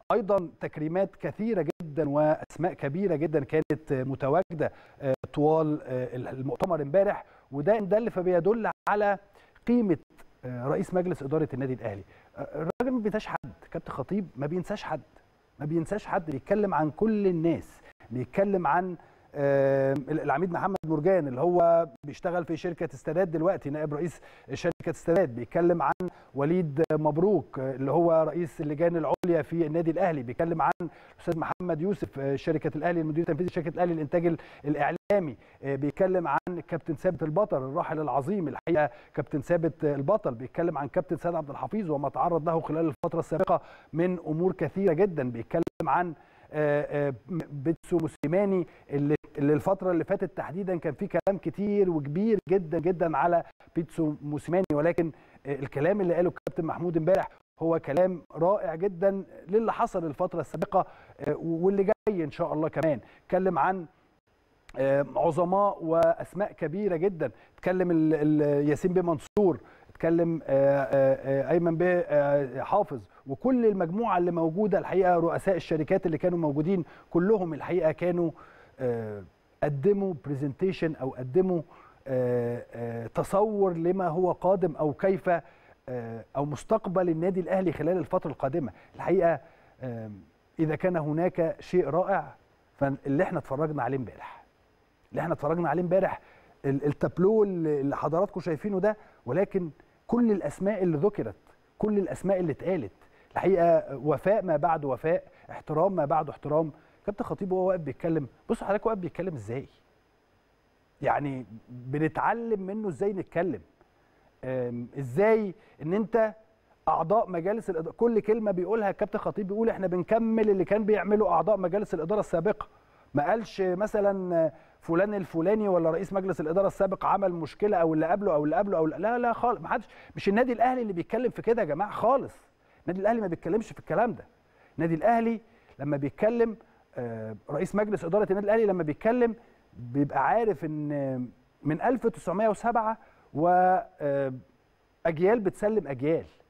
ايضا تكريمات كثيره جدا واسماء كبيره جدا كانت متواجده طوال المؤتمر امبارح وده ان دل فبيدل على قيمه رئيس مجلس اداره النادي الاهلي الراجل ما بينساش حد كابتن خطيب ما بينساش حد ما بينساش حد بيتكلم عن كل الناس بيتكلم عن العميد محمد مرجان اللي هو بيشتغل في شركه استادات دلوقتي نائب رئيس شركه استادات بيتكلم عن وليد مبروك اللي هو رئيس اللجان العليا في النادي الاهلي بيتكلم عن الاستاذ محمد يوسف شركه الاهلي المدير التنفيذي شركه الاهلي للانتاج الاعلامي بيتكلم عن كابتن ثابت البطل الراحل العظيم الحقيقه كابتن ثابت البطل بيتكلم عن كابتن سيد عبد الحفيظ وما تعرض له خلال الفتره السابقه من امور كثيره جدا بيتكلم عن بيتسو موسيماني اللي اللي الفتره اللي فاتت تحديدا كان في كلام كتير وكبير جدا جدا على بيتسو موسيماني ولكن الكلام اللي قاله الكابتن محمود امبارح هو كلام رائع جدا للي حصل الفتره السابقه واللي جاي ان شاء الله كمان اتكلم عن عظماء واسماء كبيره جدا اتكلم ياسين بيه منصور اتكلم ايمن بيه حافظ وكل المجموعه اللي موجوده الحقيقه رؤساء الشركات اللي كانوا موجودين كلهم الحقيقه كانوا قدموا برزنتيشن او قدموا تصور لما هو قادم او كيف او مستقبل النادي الاهلي خلال الفتره القادمه الحقيقه اذا كان هناك شيء رائع فاللي احنا اتفرجنا عليه امبارح اللي احنا اتفرجنا عليه امبارح التابلو اللي حضراتكم شايفينه ده ولكن كل الاسماء اللي ذكرت كل الاسماء اللي اتقالت الحقيقه وفاء ما بعد وفاء احترام ما بعد احترام كابتن خطيب وهو واقف بيتكلم بصوا حضرتك واقف بيتكلم ازاي يعني بنتعلم منه ازاي نتكلم ازاي ان انت اعضاء مجالس الاداره كل كلمه بيقولها الكابتن خطيب بيقول احنا بنكمل اللي كان بيعمله اعضاء مجالس الاداره السابقه ما قالش مثلا فلان الفلاني ولا رئيس مجلس الاداره السابق عمل مشكله او اللي قبله او اللي قبله او لا لا خالص ما حدش مش النادي الاهلي اللي بيتكلم في كده يا جماعه خالص النادي الاهلي ما بيتكلمش في الكلام ده النادي الاهلي لما بيتكلم رئيس مجلس اداره النادي الاهلي لما بيتكلم بيبقى عارف ان من 1907 واجيال بتسلم اجيال